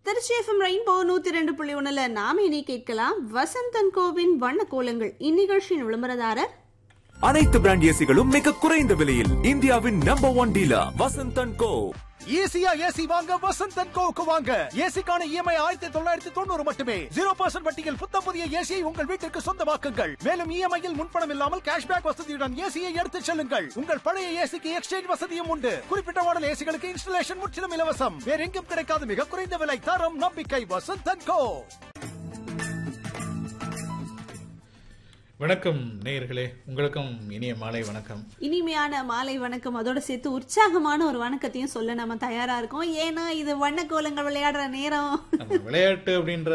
Trichy FM rainbow நூத்தி ரெண்டு புள்ளி ஒண்ணுல நாம இனி கேட்கலாம் வசந்தன் கோவின் வண்ண கோலங்கள் இந்நிகழ்ச்சியின் விளம்பரதாரர் அனைத்து பிராண்ட் ஏசிகளும் மிக குறைந்த விலையில் இந்தியாவின் number one dealer Vasanthan co ஈஸியா ஏசி வாங்க வசந்த் அண்ட் கோவுக்கு வாங்க ஏசிக்கான இஎம்ஐ ஆயிரத்தி தொள்ளாயிரத்தி தொண்ணூறு மட்டுமே ஜீரோ பர்சன்ட் வட்டியில் புத்த புதிய ஏசியை உங்கள் வீட்டிற்கு சொந்தமாக்குங்கள் மேலும் இஎம்ஐயில் முன்பணம் இல்லாமல் கேஷ்பேக் வசதியுடன் ஏசியை எடுத்துச் செல்லுங்கள் உங்கள் பழைய ஏசிக்கு எக்ஸ்சேஞ்ச் வசதியும் உண்டு குறிப்பிட்ட மாடல் ஏசிகளுக்கு இன்ஸ்டலேஷன் முற்றிலும் இலவசம் வேற எங்கும் கிடைக்காத மிக குறைந்த விலை தரம் நம்பிக்கை வசந்த் அண்ட் கோ வணக்கம் நேயர்களே உங்களுக்கும் இனிய மாலை வணக்கம் இனிமையான மாலை வணக்கம் அதோட சேர்த்து உற்சாகமான ஒரு வணக்கத்தையும் சொல்ல நம்ம தயாரா இருக்கோம் ஏன்னா இது வண்ண கோலங்கள் விளையாடுற நேரம் நம்ம விளையாட்டு அப்படின்ற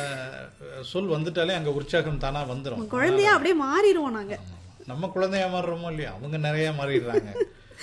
சொல் வந்துட்டாலே அங்க உற்சாகம் தானா வந்துரும் குழந்தையா அப்படியே மாறிடுவோம் நாங்க நம்ம குழந்தையா மாறுறோமோ இல்லையா அவங்க நிறைய மாறிடுறாங்க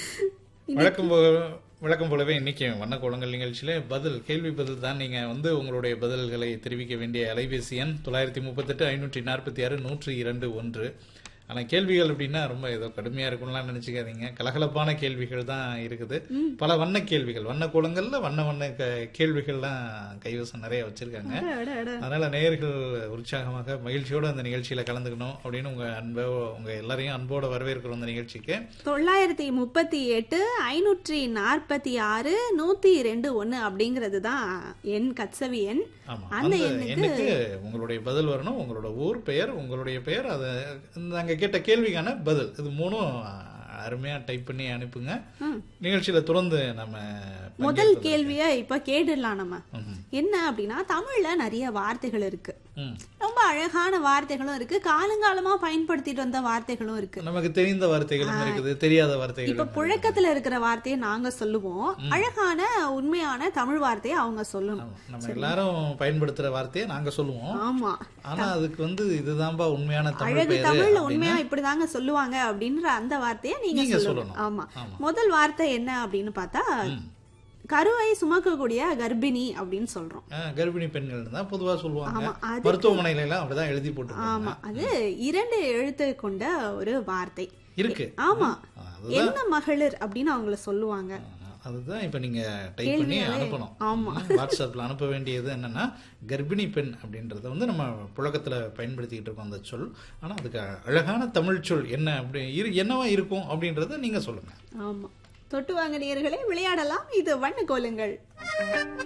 வழக்கம் போல வழக்கம் போலவே இன்னைக்கு வண்ண கோலங்கள் நிகழ்ச்சியில பதில் கேள்வி பதில் தான் நீங்க வந்து உங்களுடைய பதில்களை தெரிவிக்க வேண்டிய அலைபேசி எண் தொள்ளாயிரத்தி முப்பத்தெட்டு ஐநூற்றி நாற்பத்தி ஆறு நூற்றி இரண்டு ஒன்று ஆனா கேள்விகள் அப்படின்னா ரொம்ப ஏதோ கடுமையா இருக்கும்லாம் நினைச்சுக்காதீங்க கலகலப்பான கேள்விகள் தான் இருக்குது பல வண்ண கேள்விகள் வண்ண கோலங்கள்ல வண்ண வண்ண க- கேள்விகள்லாம் கைவசம் நிறைய வச்சிருக்காங்க அட, அட. அதனால நேயர்கள் உற்சாகமாக மகிழ்ச்சியோட அந்த நிகழ்ச்சியில கலந்துக்கணும் அப்படின்னு உங்க அன்போ உங்க எல்லாரையும் அன்போட வரவேற்கிறோம் இந்த நிகழ்ச்சிக்கு தொள்ளாயிரத்தி முப்பத்தி எட்டு ஐநூற்றி நாற்பத்தி ஆறு நூத்தி ரெண்டு ஒன்னு அப்படிங்கிறது தான் என் கட்சவி எண் ஆமா அந்த அந்த எண்ணுக்கு எண்ணுக்கு உங்களுடைய பதில் வரணும் உங்களோட ஊர் பெயர் உங்களுடைய பெயர் அது நாங்க கேட்ட கேள்விக்கான பதில் இது மூணும் அருமையா டைப் பண்ணி அனுப்புங்க நிகழ்ச்சியில தொடர்ந்து நம்ம முதல் பங்கேற்பதற்கு. கேள்விய இப்ப கேட்டுடலாம் நம்ம ம்ஹும். என்ன அப்படின்னா தமிழ்ல நிறைய வார்த்தைகள் இருக்கு ம். ரொம்ப அழகான வார்த்தைகளும் இருக்கு காலங்காலமா பயன்படுத்திட்டு வந்த வார்த்தைகளும் இருக்கு நமக்கு தெரிந்த வார்த்தைகளும் இருக்குது தெரியாத வார்த்தைகளும் இப்ப இருக்குது. புழக்கத்துல இருக்கிற வார்த்தையை நாங்க சொல்லுவோம் அழகான உண்மையான தமிழ் வார்த்தையை அவங்க சொல்லணும் நம்ம எல்லாரும் பயன்படுத்துற வார்த்தையை நாங்க சொல்லுவோம் ஆமா ஆனா அதுக்கு வந்து இதுதான்பா உண்மையான தமிழ் அழகு பெயரு தமிழ்ல அப்படின்னு உண்மையா இப்படிதாங்க சொல்லுவாங்க அப்படின்ற அந்த வார்த்தையை நீங்க நீங்க சொல்லணும் சொல்லணும். ஆமா ஆமா. முதல் வார்த்தை என்ன அப்படின்னு பார்த்தா கருவை சுமக்கக்கூடிய கர்ப்பிணி அப்படின்னு சொல்றோம் ஆ, கர்ப்பிணி பெண்கள் தான் பொதுவா சொல்லுவாங்க ஆமா, அது- மருத்துவமனையில எல்லாம் அப்படிதான் எழுதி போட்டுருவாங்க ஆமா அது இரண்டு எழுத்து கொண்ட ஒரு வார்த்தை இருக்கு ஆமா அதுதான். என்ன மகளிர் அப்படின்னு அவங்கள சொல்லுவாங்க அதுதான் இப்ப நீங்க டைப் பண்ணி கேள்வியாலே- அனுப்பணும் ஆமா. ம், வாட்ஸ்அப்ல அனுப்ப வேண்டியது என்னன்னா கர்ப்பிணி பெண் அப்படின்றத வந்து நம்ம புழக்கத்துல பயன்படுத்திக்கிட்டு இருக்கோம் அந்த சொல் ஆனா அதுக்கு அழகான தமிழ் சொல் என்ன அப்படி இரு என்னவா இருக்கும் அப்படின்றத நீங்க சொல்லுங்க ஆமா தொட்டு வாங்க நேயர்களே விளையாடலாம் இது வண்ண கோலங்கள்